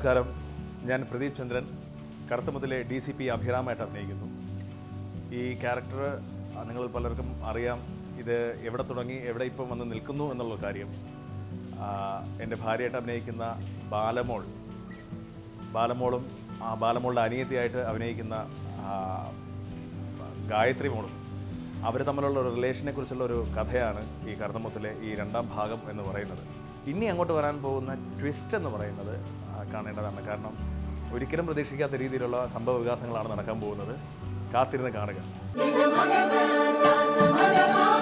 നമസ്കാരം ഞാൻ പ്രദീപ് ചന്ദ്രൻ കറുത്തമുത്തിലെ ഡി സി പി അഭിരാമായിട്ട് അഭിനയിക്കുന്നു ഈ ക്യാരക്ടർ നിങ്ങൾ പലർക്കും അറിയാം ഇത് എവിടെ തുടങ്ങി എവിടെ ഇപ്പം വന്ന് നിൽക്കുന്നു എന്നുള്ള കാര്യം ആ, എൻ്റെ ഭാര്യയായിട്ട് അഭിനയിക്കുന്ന ബാലമോൾ ബാലമോളും ആ ബാലമോളുടെ അനിയത്തിയായിട്ട് അഭിനയിക്കുന്ന ആ, ഗായത്രി മോളും അവർ തമ്മിലുള്ള ഒരു റിലേഷനെ കുറിച്ചുള്ള ഒരു കഥയാണ് ഈ കർത്തമത്തിലെ ഈ രണ്ടാം ഭാഗം എന്ന് പറയുന്നത് ഇനി അങ്ങോട്ട് വരാൻ പോകുന്ന ട്വിസ്റ്റ് എന്ന് പറയുന്നത് ആ, കാണേണ്ടതാണ് കാരണം ഒരിക്കലും പ്രതീക്ഷിക്കാത്ത രീതിയിലുള്ള സംഭവ വികാസങ്ങളാണ് നടക്കാൻ പോകുന്നത് കാത്തിരുന്ന് കാണുക Mother,